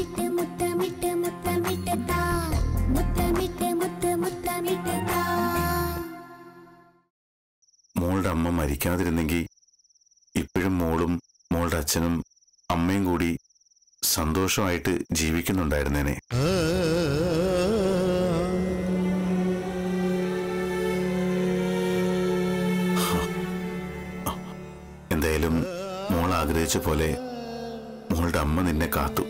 മുത്തമിട്ട് മുത്തമിട്ട് മുത്തമിട്ട് താ മുത്തമിട്ട് മുത്ത് മുത്തമിട്ട് താ മോളുടെ അമ്മ മരിക്കാതിരുന്നെങ്കിൽ ഇപ്പോഴും മോളും മോളുടെ അച്ഛനും അമ്മയും കൂടി സന്തോഷമായിട്ട് ജീവിക്കുന്നുണ്ടായിരുന്നേനെ എന്തായാലും മോൾ ആഗ്രഹിച്ച പോലെ മോളുടെ അമ്മ നിന്നെ കാത്തു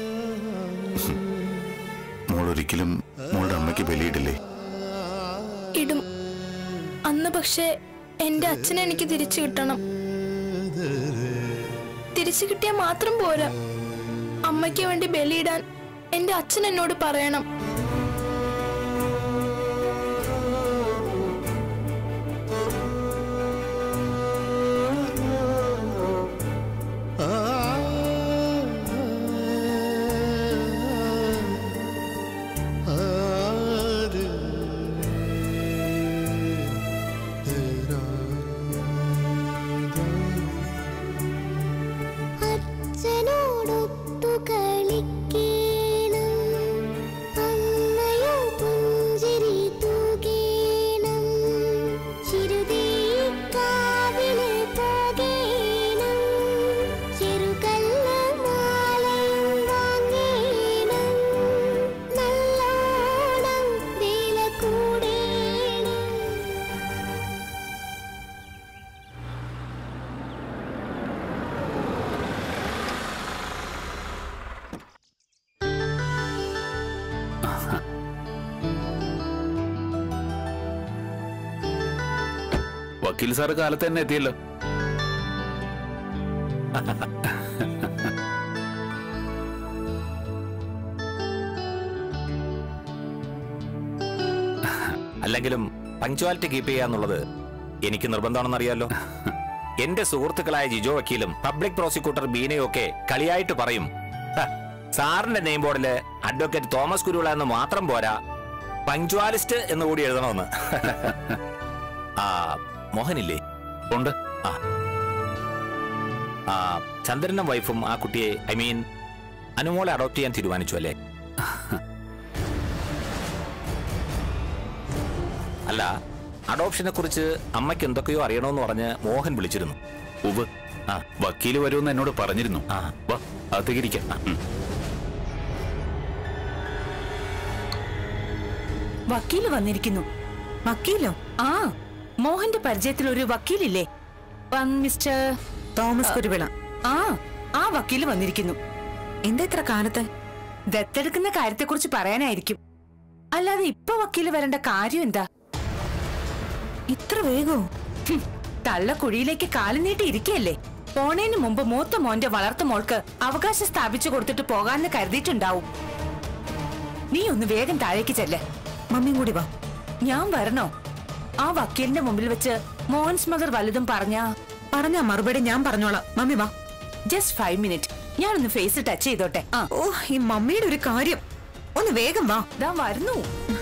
മോൾ ഒരിക്കലും മോളുടെ അമ്മയ്ക്ക് ബലിയിടില്ലേ ഇടും അന്ന് പക്ഷേ എന്റെ അച്ഛനെ എനിക്ക് തിരിച്ചു കിട്ടണം തിരിച്ചു കിട്ടിയാൽ മാത്രം പോരാ അമ്മയ്ക്ക് വേണ്ടി ബലിയിടാൻ എന്റെ അച്ഛൻ എന്നോട് പറയണം അച്ഛനോടൊത്തു കളിക്കേണം അമ്മയോ പുഞ്ചിരി തൂകേണം ചിരുതീക്കാവില് പോകേണം ചെറുകല്ല മാലയും വാങ്ങേണം നല്ലോണം വില കൂടേണം വക്കീൽ സാറ് കാലത്ത് തന്നെ എത്തിയല്ലോ അല്ലെങ്കിലും പങ്ക്ച്വാലിറ്റി കീപ്പ് ചെയ്യുക എന്നുള്ളത് എനിക്ക് നിർബന്ധമാണെന്ന് അറിയാലോ എന്റെ സുഹൃത്തുക്കളായ ജിജോ വക്കീലും പബ്ലിക് പ്രോസിക്യൂട്ടർ ബീനയും ഒക്കെ കളിയായിട്ട് പറയും "ഹ, സാറിന്റെ നെയിം ബോർഡില് അഡ്വക്കേറ്റ് തോമസ് കുരുവിള എന്ന് മാത്രം പോരാ പങ്ക്ച്വാലിസ്റ്റ് എന്ന് കൂടി എഴുതണമെന്ന് ആ മോഹനില്ലേ ഉണ്ട് ആ ആ ചന്ദ്രനും വൈഫും ആ കുട്ടിയെ ഐ മീൻ അനുമോളെ അഡോപ്റ്റ് ചെയ്യാൻ തീരുമാനിച്ചു അല്ലേ അല്ല അഡോപ്ഷനെ കുറിച്ച് അമ്മയ്ക്ക് എന്തൊക്കെയോ അറിയണമെന്ന് പറഞ്ഞ് മോഹൻ വിളിച്ചിരുന്നു ഉവ് ആ വക്കീല് വരുമെന്ന് എന്നോട് പറഞ്ഞിരുന്നു ആ. വാ അകത്തേക്കിരിക്കാം ഉം. വക്കീല് വന്നിരിക്കുന്നു വക്കീലോ ആ മോഹന്റെ പരിചയത്തിൽ ഒരു വക്കീലില്ലേ വൺ മിസ്റ്റർ തോമസ് കുരുവിള ആ ആ വക്കീല് വന്നിരിക്കുന്നു എന്താ ഇത്ര കാലത്ത് ദത്തെടുക്കുന്ന കാര്യത്തെക്കുറിച്ച് പറയാനായിരിക്കും അല്ലാതെ ഇപ്പൊ വക്കീല് വരേണ്ട കാര്യം എന്താ ഇത്ര വേഗോ തള്ള കുഴിയിലേക്ക് കാലു നീട്ടി ഇരിക്കല്ലേ പോണേന് മുമ്പ് മൂത്ത മോന്റെ വളർത്ത മോൾക്ക് അവകാശം സ്ഥാപിച്ചു കൊടുത്തിട്ട് പോകാന്ന് കരുതിയിട്ടുണ്ടാവും നീ ഒന്ന് വേഗം താഴേക്ക് ചെല്ല് മമ്മിയും കൂടി വാ ഞാൻ വരണോ ആ വക്കീലിന്റെ മുമ്പിൽ വെച്ച് മോഹൻസ് മദർ വലുതും പറഞ്ഞ പറഞ്ഞ മറുപടി ഞാൻ പറഞ്ഞോളാം മമ്മി വാ ജസ്റ്റ് ഫൈവ് മിനിറ്റ് ഞാനൊന്ന് ഫേസ് ടച്ച് ചെയ്തോട്ടെ ഓ ഈ മമ്മിയുടെ ഒരു കാര്യം ഒന്ന് വേഗം വാ ദാ വരുന്നു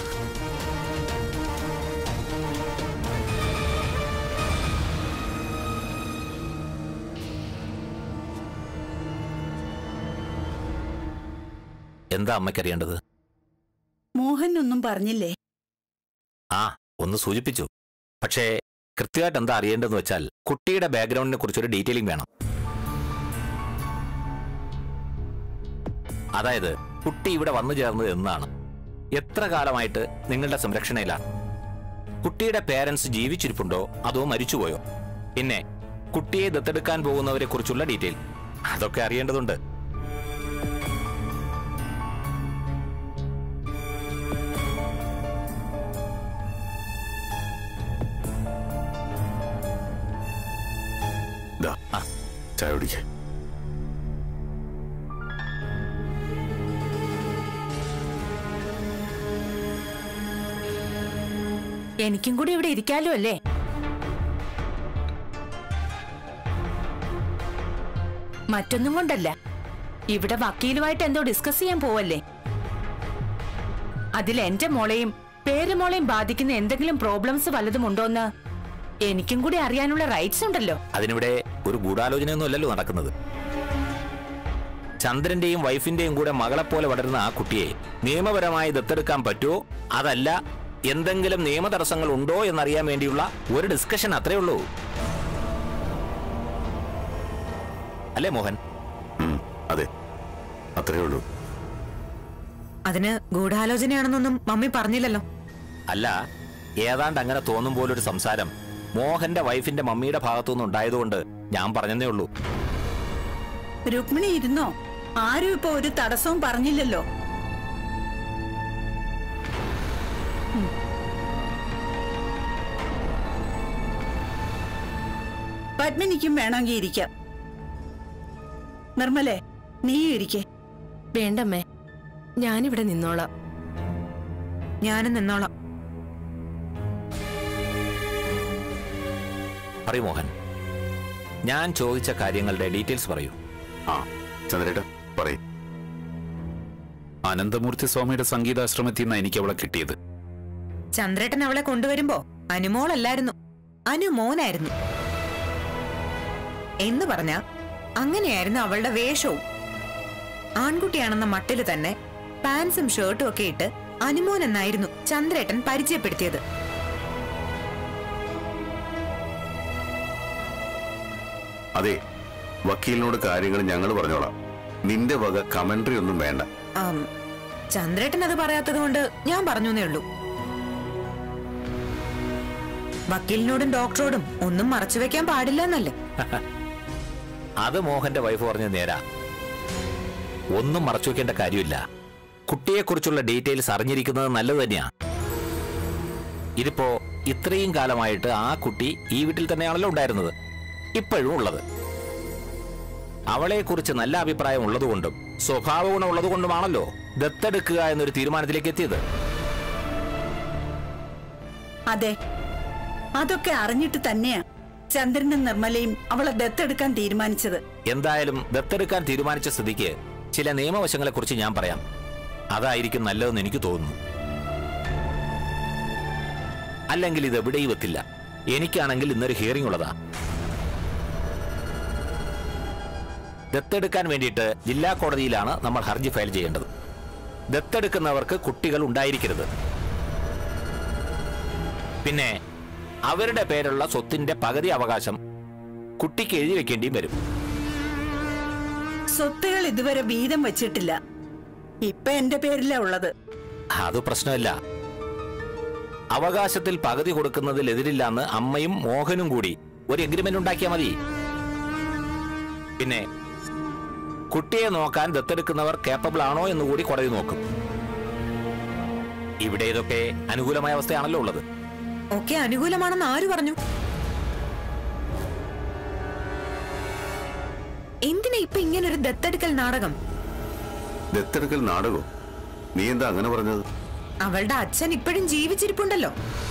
എന്താ അമ്മയ്ക്കറിയേണ്ടത് മോഹൻ ഒന്നും പറഞ്ഞില്ലേ ആ ഒന്ന് സൂചിപ്പിച്ചു പക്ഷേ കൃത്യമായിട്ട് എന്താ അറിയേണ്ടതെന്ന് വെച്ചാൽ കുട്ടിയുടെ ബാക്ക്ഗ്രൗണ്ടിനെ കുറിച്ചൊരു ഡീറ്റെയിലിംഗ് വേണം അതായത് കുട്ടി ഇവിടെ വന്നു ചേർന്നത് എന്നാണ് എത്ര കാലമായിട്ട് നിങ്ങളുടെ സംരക്ഷണയിലാണ് കുട്ടിയുടെ പേരൻസ് ജീവിച്ചിരിപ്പുണ്ടോ അതോ മരിച്ചുപോയോ പിന്നെ കുട്ടിയെ ദത്തെടുക്കാൻ പോകുന്നവരെ കുറിച്ചുള്ള ഡീറ്റെയിൽ അതൊക്കെ അറിയേണ്ടതുണ്ട് ദാ ചായ കുടിക്കേ എനിക്കും കൂടി ഇവിടെ ഇരിക്കാലോ അല്ലേ മറ്റൊന്നും കൊണ്ടല്ല ഇവിടെ വക്കീലുമായിട്ട് എന്തോ ഡിസ്കസ് ചെയ്യാൻ പോവല്ലേ അതിൽ എന്റെ മോളെയും പേരുമോളെയും ബാധിക്കുന്ന എന്തെങ്കിലും പ്രോബ്ലംസ് വല്ലതും ഉണ്ടോന്ന് എനിക്കും കൂടി അറിയാനുള്ള റൈറ്റ്സ് ഉണ്ടല്ലോ അതിനിവിടെ ഒരു ഗൂഢാലോചനയൊന്നും അല്ലല്ലോ നടക്കുന്നത് ചന്ദ്രന്റെയും വൈഫിന്റെയും കൂടെ മകളെപ്പോലെ വളരുന്ന ആ കുട്ടിയെ നിയമപരമായി ദത്തെടുക്കാൻ പറ്റുമോ അതല്ല എന്തെങ്കിലും നിയമ തടസ്സങ്ങൾ ഉണ്ടോ എന്നറിയാൻ വേണ്ടിയുള്ള ഒരു ഡിസ്കഷൻ അത്രേ ഉള്ളൂ അല്ലേ മോഹൻ ഉം, അതെ അത്രേ ഉള്ളൂ അതിന് ഗൂഢാലോചനയാണെന്നൊന്നും മമ്മി പറഞ്ഞില്ലല്ലോ അല്ല ഏതാണ്ട് അങ്ങനെ തോന്നും പോലൊരു സംസാരം മോഹന്റെ വൈഫിന്റെ മമ്മിയുടെ ഭാഗത്തുനിന്ന് ഉണ്ടായതുകൊണ്ട് ഞാൻ പറഞ്ഞതേ ഉള്ളൂ രുക്മിണി ഇരുന്നോ ആരും ഇപ്പൊ ഒരു തടസ്സവും പറഞ്ഞില്ലല്ലോ ഉം. പത്മിനിക്കും വേണമെങ്കിൽ ഇരിക്കാം നിർമ്മലേ നീയും ഇരിക്കേ വേണ്ടമ്മേ ഞാനിവിടെ നിന്നോളാം ഞാനും നിന്നോളാം പറയൂ മോഹൻ ഞാൻ ചോദിച്ച കാര്യങ്ങളുടെ ഡീറ്റെയിൽസ് പറയൂ ആ ചന്ദ്രേട്ട പറയും അനന്തമൂർത്തി സ്വാമിയുടെ സംഗീതാശ്രമത്തിൽ നിന്നാണ് എനിക്ക് അവളെ കിട്ടിയത് ചന്ദ്രേട്ടൻ അവളെ കൊണ്ടുവരുമ്പോ അനുമോളല്ലായിരുന്നു അനുമോനായിരുന്നു എന്ന് പറഞ്ഞ അങ്ങനെയായിരുന്നു അവളുടെ വേഷവും ആൺകുട്ടിയാണെന്ന മട്ടില് തന്നെ പാൻസും ഷർട്ടും ഒക്കെ ഇട്ട് അനുമോൻ എന്നായിരുന്നു ചന്ദ്രേട്ടൻ പരിചയപ്പെടുത്തിയത് അതെ വക്കീലിനോട് കാര്യങ്ങൾ ഞങ്ങൾ പറഞ്ഞോളാം നിന്റെ വക കമന്ററി ഒന്നും വേണ്ട ആം, ചന്ദ്രേട്ടൻ അത് പറയാത്തത് കൊണ്ട് ഞാൻ പറഞ്ഞേ ഉള്ളൂ വക്കീലിനോടും ഡോക്ടറോടും ഒന്നും മറച്ചു വെക്കാൻ പാടില്ല എന്നല്ലേ അത് മോഹന്റെ വൈഫ് പറഞ്ഞ നേരാ ഒന്നും മറച്ചു വെക്കേണ്ട കാര്യമില്ല കുട്ടിയെക്കുറിച്ചുള്ള ഡീറ്റെയിൽസ് അറിഞ്ഞിരിക്കുന്നത് നല്ലത് തന്നെയാ ഇതിപ്പോ ഇത്രയും കാലമായിട്ട് ആ കുട്ടി ഈ വീട്ടിൽ തന്നെയാണല്ലോ ഉണ്ടായിരുന്നത് ഇപ്പോഴും ഉള്ളത് അവളെക്കുറിച്ച് നല്ല അഭിപ്രായം ഉള്ളതുകൊണ്ടും സ്വഭാവ ഗുണം ഉള്ളതുകൊണ്ടുമാണല്ലോ ദത്തെടുക്കുക എന്നൊരു തീരുമാനത്തിലേക്ക് എത്തിയത് അതെ അതൊക്കെ അറിഞ്ഞിട്ട് തന്നെയാ ചന്ദ്രനും നിർമ്മലയും അവളെ ദത്തെടുക്കാൻ തീരുമാനിച്ചത് എന്തായാലും ദത്തെടുക്കാൻ തീരുമാനിച്ച സ്ഥിതിക്ക് ചില നിയമവശങ്ങളെക്കുറിച്ച് ഞാൻ പറയാം അതായിരിക്കും നല്ലതെന്ന് എനിക്ക് തോന്നുന്നു അല്ലെങ്കിൽ ഇത് എവിടെയും എത്തില്ല എനിക്കാണെങ്കിൽ ഇന്നൊരു ഹിയറിംഗ് ഉള്ളതാ ദത്തെടുക്കാൻ വേണ്ടിയിട്ട് ജില്ലാ കോടതിയിലാണ് നമ്മൾ ഹർജി ഫയൽ ചെയ്യേണ്ടത് ദത്തെടുക്കുന്നവർക്ക് കുട്ടികൾ ഉണ്ടായിരിക്കരുത് പിന്നെ അവരുടെ പേരുള്ള സ്വത്തിന്റെ പകുതി അവകാശം കുട്ടിക്ക് എഴുതി വെക്കേണ്ടിയും വരും സ്വത്തുകൾ ഇതുവരെ വീതം വെച്ചിട്ടില്ല ഇപ്പൊ എന്റെ പേരിലാ ഉള്ളത് അത് പ്രശ്നമില്ല അവകാശത്തിൽ പകുതി കൊടുക്കുന്നതിൽ എതിരില്ലാന്ന് അമ്മയും മോഹനും കൂടി ഒരു എഗ്രിമെന്റ് ഉണ്ടാക്കിയാൽ മതി പിന്നെ കുട്ടിയെ നോക്കാൻ ദത്തെടുക്കുന്നവർ കേപ്പബിൾ ആണോ എന്ന് കൂടി കോടതി നോക്കും ഇവിടെ ഇതൊക്കെ അനുകൂലമായ അവസ്ഥയാണല്ലോ ഉള്ളത് ഒക്കെ അനുകൂലമാണെന്ന് ആര് പറഞ്ഞു എന്തിനാ ഇപ്പൊ ഇങ്ങനെ ഒരു ദത്തെടുക്കൽ നാടകം ദത്തെടുക്കൽ നാടകോ നീ എന്താ അങ്ങനെ പറഞ്ഞത് അവളുടെ അച്ഛൻ ഇപ്പോഴും ജീവിച്ചിരിപ്പുണ്ടല്ലോ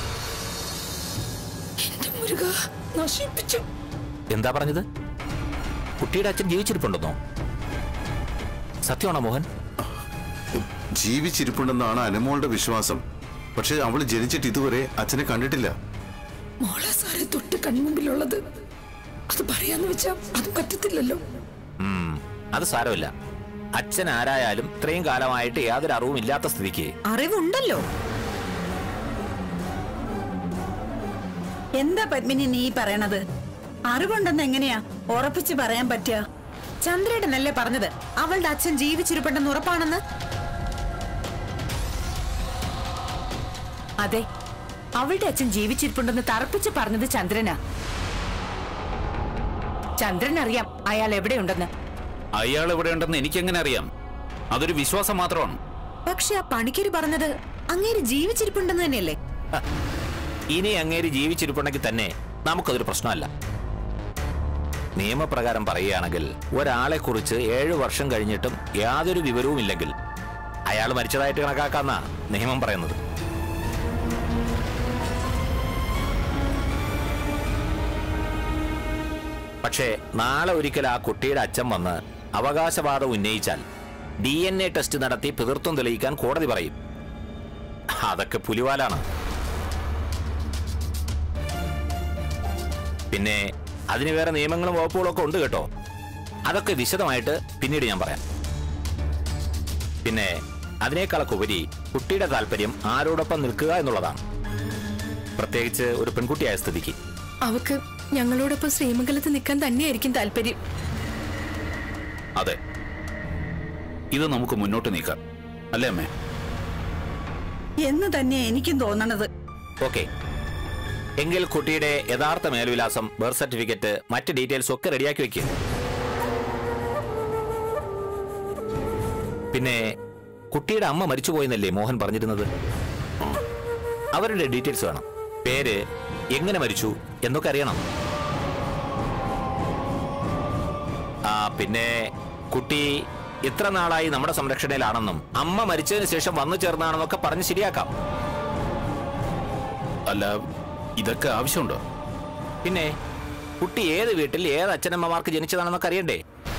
എന്റെ മുരുക നശിപ്പിച്ചു എന്താ പറഞ്ഞത് കുട്ടിയുടെ അച്ഛൻ ജീവിച്ചിരിപ്പുണ്ടെന്നോ സത്യമാണോ മോഹൻ ജീവിച്ചിരിപ്പുണ്ടെന്നാണ് അനുമോളുടെ വിശ്വാസം പക്ഷെ അവള് ജനിച്ചിട്ട് ഇതുവരെ അച്ഛനെ കണ്ടിട്ടില്ല മോളെ സാറെ തൊട്ട് കൺമുമ്പിലുള്ളത് അത് പറയാന്ന് വെച്ചാ അത് പറ്റത്തില്ലല്ലോ ഉം, അത് സാരമില്ല അച്ഛൻ ആരായാലും ഇത്രയും കാലമായിട്ട് യാതൊരു അറിവും ഇല്ലാത്ത സ്ഥിതിക്ക് അറിവുണ്ടല്ലോ എന്താ പത്മിനി നീ പറയണത് അറിവുണ്ടെന്ന് എങ്ങനെയാ ഉറപ്പിച്ച് പറയാൻ പറ്റുക ചന്ദ്രേട്ടനല്ലേ പറഞ്ഞത് അവളുടെ അച്ഛൻ ജീവിച്ചിരിപ്പുണ്ടെന്ന് ഉറപ്പാണെന്ന് അതെ അവളുടെ അച്ഛൻ ജീവിച്ചിരിപ്പുണ്ടെന്ന് തറപ്പിച്ച് പറഞ്ഞത് ചന്ദ്രനാ ചന്ദ്രൻ അറിയാം അയാൾ എവിടെയുണ്ടെന്ന് അയാൾ ഇവിടെ ഉണ്ടെന്ന് എനിക്കെങ്ങനെ അറിയാം അതൊരു വിശ്വാസം മാത്രമാണ് പക്ഷെ ആ പണിക്കര് പറഞ്ഞത് അങ്ങേര് ജീവിച്ചിരിപ്പുണ്ടെന്ന് തന്നെയല്ലേ ഹ, ഇനി അങ്ങേര് ജീവിച്ചിരിപ്പുണ്ടെങ്കിൽ തന്നെ നമുക്കതൊരു പ്രശ്നമല്ല നിയമപ്രകാരം പറയുകയാണെങ്കിൽ ഒരാളെ കുറിച്ച് ഏഴു വർഷം കഴിഞ്ഞിട്ടും യാതൊരു വിവരവും ഇല്ലെങ്കിൽ അയാൾ മരിച്ചതായിട്ട് കണക്കാക്കാന്നാ നിയമം പറയുന്നത് പക്ഷേ നാളെ ഒരിക്കൽ ആ കുട്ടിയുടെ അച്ഛൻ വന്ന് അവകാശവാദം ഉന്നയിച്ചാൽ ഡി എൻ എ ടെസ്റ്റ് നടത്തി പിതൃത്വം തെളിയിക്കാൻ കോടതി പറയും അതൊക്കെ പുലിവാലാണ് പിന്നെ അതിന് വേറെ നിയമങ്ങളും വകുപ്പുകളും ഒക്കെ ഉണ്ട് കേട്ടോ അതൊക്കെ വിശദമായിട്ട് പിന്നീട് ഞാൻ പറയാം പിന്നെ അതിനേക്കാളൊക്കെ ഉപരി കുട്ടിയുടെ താല്പര്യം ആരോടൊപ്പം നിൽക്കുക എന്നുള്ളതാണ് പ്രത്യേകിച്ച് ഒരു പെൺകുട്ടിയായ സ്ഥിതിക്ക് അവക്ക് ഞങ്ങളോടൊപ്പം ശ്രീമംഗലത്ത് നിൽക്കാൻ തന്നെയായിരിക്കും താല്പര്യം അതെ ഇത് നമുക്ക് മുന്നോട്ട് നീക്കാം അല്ലേ അമ്മേ എന്ന് തന്നെ എനിക്കും തോന്നണത് ഓക്കെ എങ്കിൽ കുട്ടിയുടെ യഥാർത്ഥ മേൽവിലാസം ബർത്ത് സർട്ടിഫിക്കറ്റ് മറ്റ് ഡീറ്റെയിൽസ് ഒക്കെ റെഡിയാക്കി വെക്കുക പിന്നെ കുട്ടിയുടെ അമ്മ മരിച്ചുപോയെന്നല്ലേ മോഹൻ പറഞ്ഞിരുന്നത് അവരുടെ ഡീറ്റെയിൽസ് വേണം പേര് എങ്ങനെ മരിച്ചു എന്നൊക്കെ അറിയണം ആ പിന്നെ കുട്ടി ഇത്ര നാളായി നമ്മുടെ സംരക്ഷണയിലാണെന്നും അമ്മ മരിച്ചതിന് ശേഷം വന്നു ചേർന്നാണെന്നൊക്കെ പറഞ്ഞ് ശരിയാക്കാം അല്ല ഇതൊക്കെ ആവശ്യമുണ്ടോ പിന്നെ കുട്ടി ഏത് വീട്ടിൽ ഏത് അച്ഛനമ്മമാർക്ക് ജനിച്ചതാണെന്നൊക്കെ അറിയണ്ടേ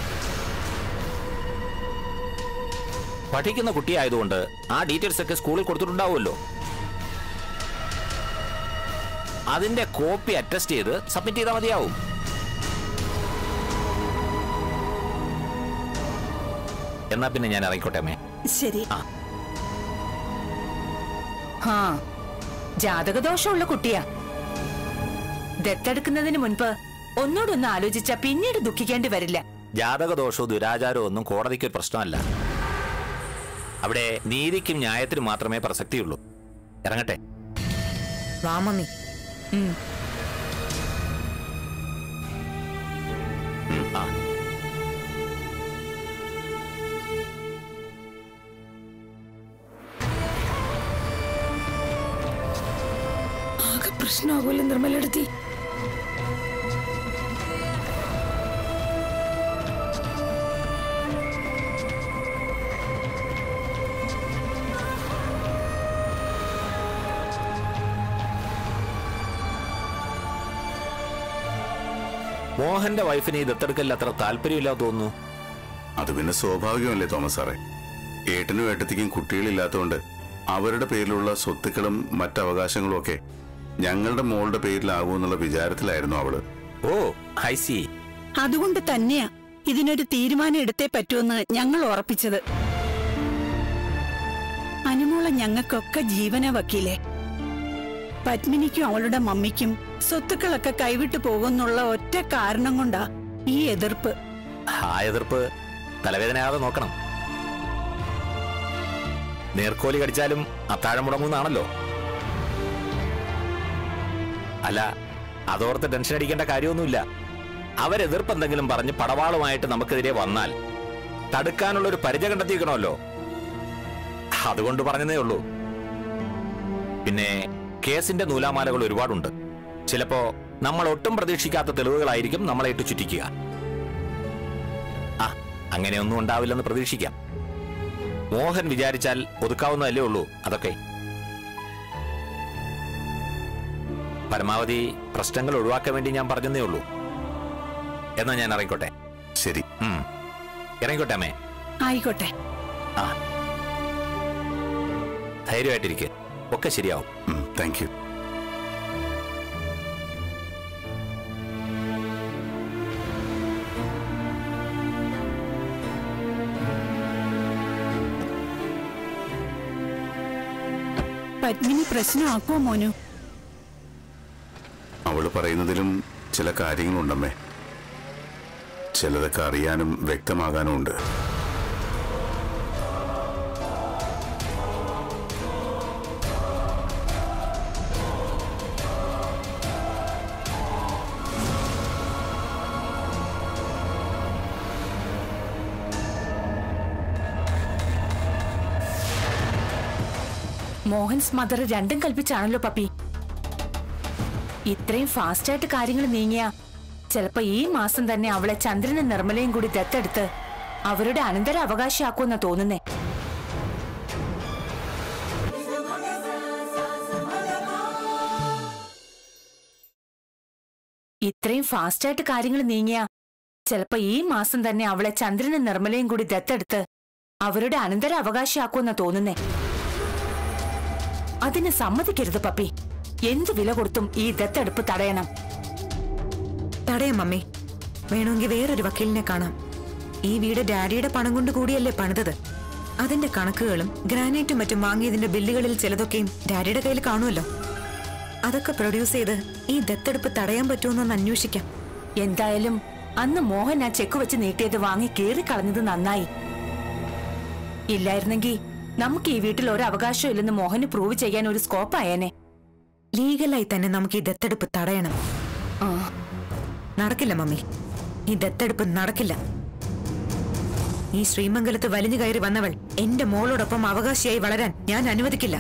പഠിക്കുന്ന കുട്ടിയായതുകൊണ്ട് ആ ഡീറ്റെയിൽസ് ഒക്കെ സ്കൂളിൽ കൊടുത്തിട്ടുണ്ടാവുമല്ലോ അതിന്റെ കോപ്പി അറ്റസ്റ്റ് ചെയ്ത് സബ്മിറ്റ് ചെയ്താൽ മതിയാവും എന്നാ പിന്നെ ഞാൻ ഇറങ്ങിക്കോട്ടെ അമ്മേ ശരി ഹാ ജാതകദോഷമുള്ള കുട്ടിയാ ദത്തെടുക്കുന്നതിന് മുൻപ് ഒന്നോടൊന്ന് ആലോചിച്ച പിന്നീട് ദുഃഖിക്കേണ്ടി വരില്ല ജാതകദോഷവും ദുരാചാരവും ഒന്നും കോടതിക്ക് ഒരു പ്രശ്നമല്ല അവിടെ നീതിക്കും ന്യായത്തിനും മാത്രമേ പ്രസക്തിയുള്ളൂ ഇറങ്ങട്ടെ വാമമ്മി ഉം ആ ആകെ പ്രശ്നമാകൂല നിർമ്മലെടുത്തി മോഹന്റെ വൈഫിന് ഈ ദത്തെടുക്കലിൽ അത്ര താല്പര്യമില്ലാതെ തോന്നുന്നു അത് പിന്നെ സ്വാഭാവികമല്ലേ തോമസ് സാറേ ഏട്ടനും ഏട്ടത്തിക്കും കുട്ടികളില്ലാത്തതുകൊണ്ട് അവരുടെ പേരിലുള്ള സ്വത്തുക്കളും മറ്റവകാശങ്ങളും ഒക്കെ ഞങ്ങളുടെ മോളുടെ പേരിലാകുമെന്നുള്ള വിചാരത്തിലായിരുന്നു അവള് ഓ ഐ സി അതുകൊണ്ട് തന്നെയാ ഇതിനൊരു തീരുമാനം എടുത്തേ പറ്റുമെന്ന് ഞങ്ങൾ ഉറപ്പിച്ചത് അനുമോളെ ഞങ്ങൾക്കൊക്കെ ജീവന വക്കീലേ പത്മിനിക്കും അവളുടെ മമ്മിക്കും സ്വത്തുക്കളൊക്കെ കൈവിട്ടു പോകുന്നുള്ള ഒറ്റ കാരണം കൊണ്ടാ ഈ എതിർപ്പ് ആ എതിർപ്പ് തലവേദനയാതെ നോക്കണം നേർക്കോലി കടിച്ചാലും അത്താഴം മുടങ്ങുന്നാണല്ലോ അല്ല അതോർത്ത് ടെൻഷൻ അടിക്കേണ്ട കാര്യമൊന്നുമില്ല അവരെതിർപ്പ് എന്തെങ്കിലും പറഞ്ഞ് പടവാളുമായിട്ട് നമുക്കെതിരെ വന്നാൽ തടുക്കാനുള്ള ഒരു പരിചയ കണ്ടെത്തിയിരിക്കണമല്ലോ അതുകൊണ്ട് പറഞ്ഞതേ ഉള്ളൂ പിന്നെ കേസിന്റെ നൂലാമാലകൾ ഒരുപാടുണ്ട് ചിലപ്പോ നമ്മൾ ഒട്ടും പ്രതീക്ഷിക്കാത്ത തെളിവുകളായിരിക്കും നമ്മളെ ഇട്ട് ചുറ്റിക്കുക ആ അങ്ങനെയൊന്നും ഉണ്ടാവില്ലെന്ന് പ്രതീക്ഷിക്കാം മോഹൻ വിചാരിച്ചാൽ ഒതുക്കാവുന്നതല്ലേ ഉള്ളൂ അതൊക്കെ പരമാവധി പ്രശ്നങ്ങൾ ഒഴിവാക്കാൻ വേണ്ടി ഞാൻ പറഞ്ഞതേ ഉള്ളൂ എന്നാ ഞാൻ ഇറങ്ങിക്കോട്ടെ ശരി ഉം. ഇറങ്ങിക്കോട്ടെ അമ്മേ ആയിക്കോട്ടെ ആ ധൈര്യമായിട്ടിരിക്കെ ഒക്കെ ശരിയാവും താങ്ക് യു പത്മിനി പ്രശ്നമാക്കുമോ മോനു അവള് പറയുന്നതിലും ചില കാര്യങ്ങളുണ്ടമ്മേ ചിലതൊക്കെ അറിയാനും വ്യക്തമാകാനും ഉണ്ട് മോഹൻസ് മദർ രണ്ടും കൽപ്പിച്ചാണല്ലോ പപ്പി ഇത്രയും ഫാസ്റ്റായിട്ട് കാര്യങ്ങൾ നീങ്ങിയ ചിലപ്പോ ഈ മാസം തന്നെ അവളെ ചന്ദ്രനും നിർമ്മലയും കൂടി ദത്തെടുത്ത് അവരുടെ അനന്തര അവകാശിയാക്കുമെന്നാ തോന്നുന്നേ ഇത്രയും ഫാസ്റ്റായിട്ട് കാര്യങ്ങൾ നീങ്ങിയ ചിലപ്പോ ഈ മാസം തന്നെ അവളെ ചന്ദ്രനും നിർമ്മലയും കൂടി ദത്തെടുത്ത് അവരുടെ അനന്തര അവകാശിയാക്കുമെന്നാ തോന്നുന്നേ അതിന് സമ്മതിക്കരുത് പപ്പി എന്ത് വില കൊടുത്തും ഈ ദത്തെടുപ്പ് തടയണം തടയാം മമ്മി വേണമെങ്കിൽ വേറൊരു വക്കീലിനെ കാണാം ഈ വീട് ഡാഡിയുടെ പണം കൊണ്ട് കൂടിയല്ലേ പണിതത് അതിന്റെ കണക്കുകളും ഗ്രാനൈറ്റും മറ്റും വാങ്ങിയതിന്റെ ബില്ലുകളിൽ ചിലതൊക്കെയും ഡാഡിയുടെ കയ്യിൽ കാണുമല്ലോ അതൊക്കെ പ്രൊഡ്യൂസ് ചെയ്ത് ഈ ദത്തെടുപ്പ് തടയാൻ പറ്റുമെന്നൊന്ന് അന്വേഷിക്കാം എന്തായാലും അന്ന് മോഹൻ ആ ചെക്ക് വെച്ച് നീട്ടിയത് വാങ്ങി കേറി കളഞ്ഞത് നന്നായി ഇല്ലായിരുന്നെങ്കിൽ നമുക്ക് ഈ വീട്ടിൽ ഒരു അവകാശവും ഇല്ലെന്ന് മോഹന് പ്രൂവ് ചെയ്യാൻ ഒരു സ്കോപ്പ് ആയേനെ ലീഗലായി തന്നെ നമുക്ക് ഈ ദത്തെടുപ്പ് തടയണം നടക്കില്ല മമ്മി ഈ ദത്തെടുപ്പ് നടക്കില്ല ഈ ശ്രീമംഗലത്ത് വലിഞ്ഞു കയറി വന്നവൾ എന്റെ മോളോടൊപ്പം അവകാശിയായി വളരാൻ ഞാൻ അനുവദിക്കില്ല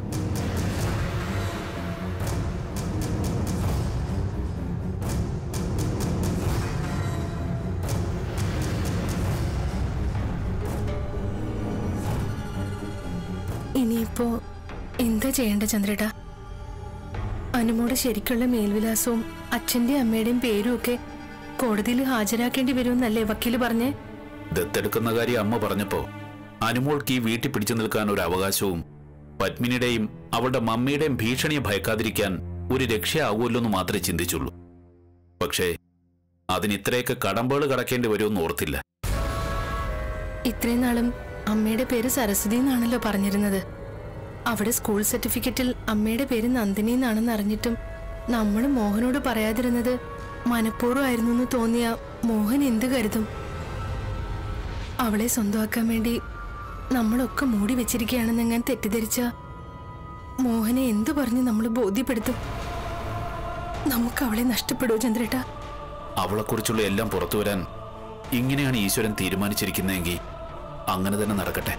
ഇനിയിപ്പോ എന്താ ചെയ്യേണ്ട ചന്ദ്രേട്ടാ അനുമോട് ശരിക്കുള്ള മേൽവിലാസവും അച്ഛന്റെയും അമ്മയുടെയും പേരും ഒക്കെ കോടതിയിൽ ഹാജരാക്കേണ്ടി വരുമെന്നല്ലേ വക്കീല് പറഞ്ഞേ ദത്തെടുക്കുന്ന കാര്യം അമ്മ പറഞ്ഞപ്പോ അനുമോൾക്ക് ഈ വീട്ടിൽ പിടിച്ചു നിൽക്കാൻ ഒരു അവകാശവും പത്മിനിയുടെയും അവളുടെ മമ്മിയുടെയും ഭീഷണിയെ ഭയക്കാതിരിക്കാൻ ഒരു രക്ഷയാകുമല്ലോ എന്ന് മാത്രമേ ചിന്തിച്ചുള്ളൂ പക്ഷേ അതിന് ഇത്രയൊക്കെ കടമ്പേള് കടക്കേണ്ടി വരുമെന്ന് ഓർത്തില്ല ഇത്രയും നാളും അമ്മയുടെ പേര് സരസ്വതി എന്നാണല്ലോ പറഞ്ഞിരുന്നത് അവിടെ സ്കൂൾ സർട്ടിഫിക്കറ്റിൽ അമ്മയുടെ പേര് നന്ദിനി എന്നാണെന്ന് അറിഞ്ഞിട്ടും നമ്മൾ മോഹനോട് പറയാതിരുന്നത് മനഃപൂർവ്വമായിരുന്നു എന്ന് തോന്നിയ മോഹൻ എന്ത് കരുതും അവളെ സ്വന്തമാക്കാൻ വേണ്ടി നമ്മളൊക്കെ മൂടി വെച്ചിരിക്കുകയാണെന്ന് ഞാൻ തെറ്റിദ്ധരിച്ച മോഹനെ എന്തു പറഞ്ഞ് നമ്മൾ ബോധ്യപ്പെടുത്തും നമുക്ക് അവളെ നഷ്ടപ്പെടുവോ ചന്ദ്രേട്ടാ അവളെക്കുറിച്ചുള്ള എല്ലാം പുറത്തു വരാൻ ഇങ്ങനെയാണ് ഈശ്വരൻ തീരുമാനിച്ചിരിക്കുന്നതെങ്കിൽ അങ്ങനെ തന്നെ നടക്കട്ടെ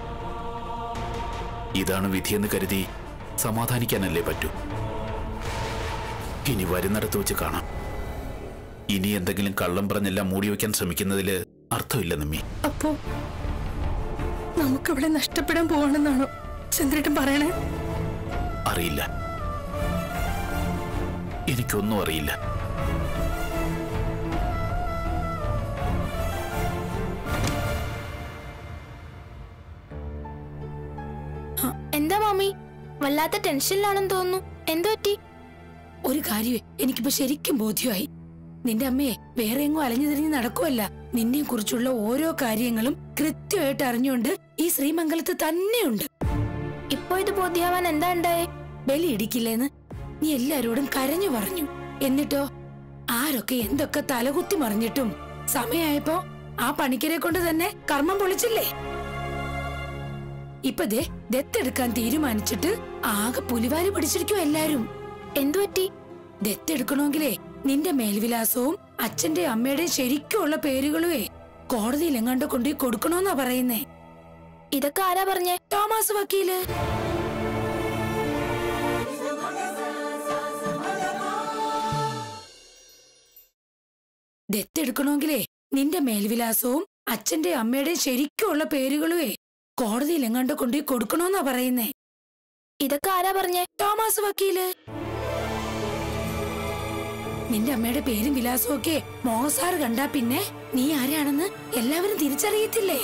ഇതാണ് വിധിയെന്ന് കരുതി സമാധാനിക്കാനല്ലേ പറ്റൂ ഇനി വരുന്നിടത്ത് വെച്ച് കാണാം ഇനി എന്തെങ്കിലും കള്ളം പറഞ്ഞെല്ലാം മൂടി വയ്ക്കാൻ ശ്രമിക്കുന്നതില് അർത്ഥമില്ല നമ്മി അപ്പോ നമുക്കവളെ നഷ്ടപ്പെടാൻ പോവാണെന്നാണോ ചന്ദ്രേട്ടൻ പറയണേ അറിയില്ല എനിക്കൊന്നും അറിയില്ല എന്താ മാമി വല്ലാത്ത ടെൻഷനിലാണെന്ന് തോന്നുന്നു എന്തു പറ്റി ഒരു കാര്യമേ എനിക്കിപ്പോ ശരിക്കും ബോധ്യമായി നിന്റെ അമ്മയെ വേറെ എങ്ങും അലഞ്ഞു തിരിഞ്ഞ് നടക്കുമല്ല നിന്നെ കുറിച്ചുള്ള ഓരോ കാര്യങ്ങളും കൃത്യമായിട്ട് അറിഞ്ഞുകൊണ്ട് ഈ ശ്രീമംഗലത്ത് തന്നെയുണ്ട് ഇപ്പൊ ഇത് ബോധ്യാവാൻ എന്താ ഉണ്ടായേ ബലി ഇടിക്കില്ലേന്ന് നീ എല്ലാരോടും കരഞ്ഞു പറഞ്ഞു എന്നിട്ടോ ആരൊക്കെ എന്തൊക്കെ തലകുത്തി മറിഞ്ഞിട്ടും സമയായപ്പോ ആ പണിക്കരെ കൊണ്ട് തന്നെ കർമ്മം പൊളിച്ചില്ലേ ഇപ്പൊ ദേ ദത്തെടുക്കാൻ തീരുമാനിച്ചിട്ട് ആകെ പുലിവാലി പിടിച്ചിരിക്കും എല്ലാരും എന്തു പറ്റി ദത്തെടുക്കണമെങ്കിലേ നിന്റെ മേൽവിലാസവും അച്ഛന്റെ അമ്മയുടെയും ശരിക്കുള്ള പേരുകളുമേ കോടതിയിൽ എങ്ങാണ്ട് കൊണ്ടുപോയി കൊടുക്കണോന്നാ പറയുന്നേ ഇതൊക്കെ ആരാ പറഞ്ഞേ തോമസ് വക്കീല് ദത്തെടുക്കണമെങ്കിലേ നിന്റെ മേൽവിലാസവും അച്ഛന്റെ അമ്മയുടെയും ശരിക്കുള്ള പേരുകളുമേ കോടതിയിൽ എങ്ങാണ്ട് കൊണ്ടുപോയി കൊടുക്കണോന്നാ പറയുന്നേ ഇതൊക്കെ ആരാ പറഞ്ഞേ തോമസ് വക്കീല് നിന്റെ അമ്മയുടെ പേരും വിലാസവും ഒക്കെ മോഹസാർ കണ്ടാ പിന്നെ നീ ആരാണെന്ന് എല്ലാവരും തിരിച്ചറിയത്തില്ലേ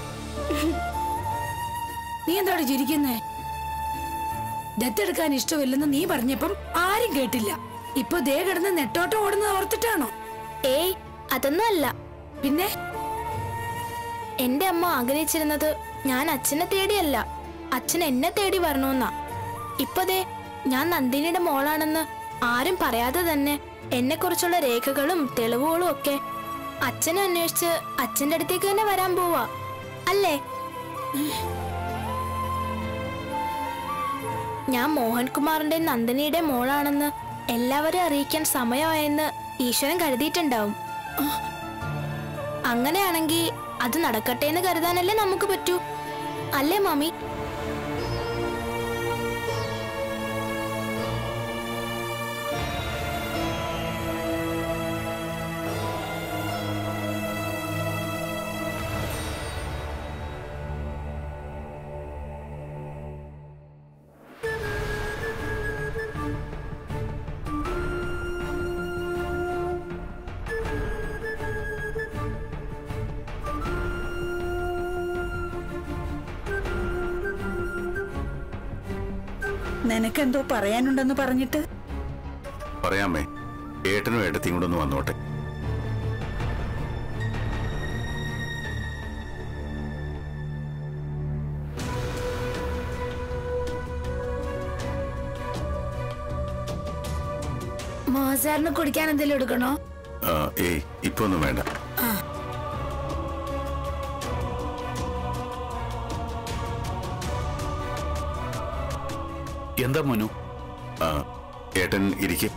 നീ എന്താണ് ചിരിക്കുന്നേ ദത്തെടുക്കാൻ ഇഷ്ടമില്ലെന്ന് നീ പറഞ്ഞപ്പം ആരും കേട്ടില്ല ഇപ്പൊ ദേ കിടന്ന് നെട്ടോട്ടം ഓടുന്നത് ഓർത്തിട്ടാണോ ഏയ് അതൊന്നും അല്ല പിന്നെ എന്റെ അമ്മ ആഗ്രഹിച്ചിരുന്നത് ഞാൻ അച്ഛനെ തേടിയല്ല അച്ഛൻ എന്നെ തേടി വരണമെന്നാ ഇപ്പതേ ഞാൻ നന്ദിനിയുടെ മോളാണെന്ന് ആരും പറയാതെ തന്നെ എന്നെ കുറിച്ചുള്ള രേഖകളും തെളിവുകളും ഒക്കെ അച്ഛനെ അന്വേഷിച്ച് അച്ഛന്റെ അടുത്തേക്ക് തന്നെ വരാൻ പോവാ അല്ലേ ഞാൻ മോഹൻകുമാറിന്റെ നന്ദിനിയുടെ മോളാണെന്ന് എല്ലാവരും അറിയിക്കാൻ സമയമായെന്ന് ഈശ്വരൻ കരുതിയിട്ടുണ്ടാവും അങ്ങനെയാണെങ്കിൽ അത് നടക്കട്ടെ എന്ന് കരുതാനല്ലേ നമുക്ക് പറ്റൂ അല്ലേ മാമി നിനക്കെന്തോ പറയാനുണ്ടെന്ന് പറഞ്ഞിട്ട് പറയാമേ ഏട്ടനും ഏട്ടത്തിയും കൂടെ ഒന്ന് വന്നോട്ടെ മോഹസാറിന് കുടിക്കാൻ എന്തെങ്കിലും എടുക്കണോ ആ, ഏയ് ഇപ്പൊ ഒന്നും വേണ്ട എന്താ മോനു ആ, ഏട്ടൻ ഇരിക്കും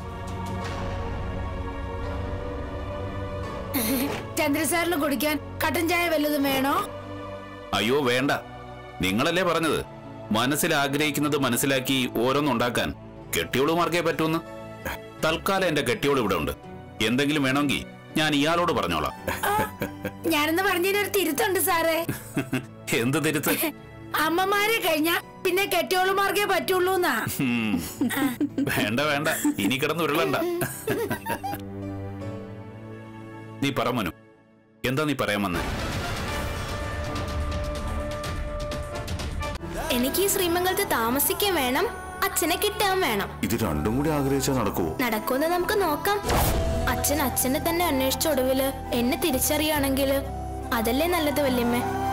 ചന്ദ്രസാറിന് കുടിക്കാൻ കട്ടൻ ചായ വല്ലതും വേണോ അയ്യോ വേണ്ട നിങ്ങളല്ലേ പറഞ്ഞത് മനസ്സിൽ ആഗ്രഹിക്കുന്നത് മനസ്സിലാക്കി ഓരോന്നുണ്ടാക്കാൻ കെട്ടിയോളുമാർക്കേ പറ്റൂന്ന് തൽക്കാലം എന്റെ കെട്ടിയോൾ ഇവിടെ ഉണ്ട് എന്തെങ്കിലും വേണമെങ്കിൽ ഞാൻ ഇയാളോട് പറഞ്ഞോളാം ഞാനെന്ന് പറഞ്ഞതിനൊരു തിരുത്തുണ്ട് സാറേ എന്ത് തിരുത്ത് അമ്മമാരെ കഴിഞ്ഞാ പിന്നെ കെട്ടിയോളുമാർക്കേ പറ്റുള്ളൂന്നാ ഉം. വേണ്ട വേണ്ട ഇനി കിടന്ന് ഉരുളണ്ട നീ പറ മനു എന്താ നീ പറയാൻ വന്നേ എനിക്ക് ഈ ശ്രീമംഗലത്ത് താമസിക്കാൻ വേണം അച്ഛനെ കിട്ടാൻ വേണം ഇത് രണ്ടും കൂടി ആഗ്രഹിച്ചാൽ നടക്കുവോ നടക്കുമെന്ന് നമുക്ക് നോക്കാം അച്ഛൻ അച്ഛനെ തന്നെ അന്വേഷിച്ച ഒടുവില് എന്നെ തിരിച്ചറിയാണെങ്കിൽ അതല്ലേ നല്ലത് വല്യമ്മേ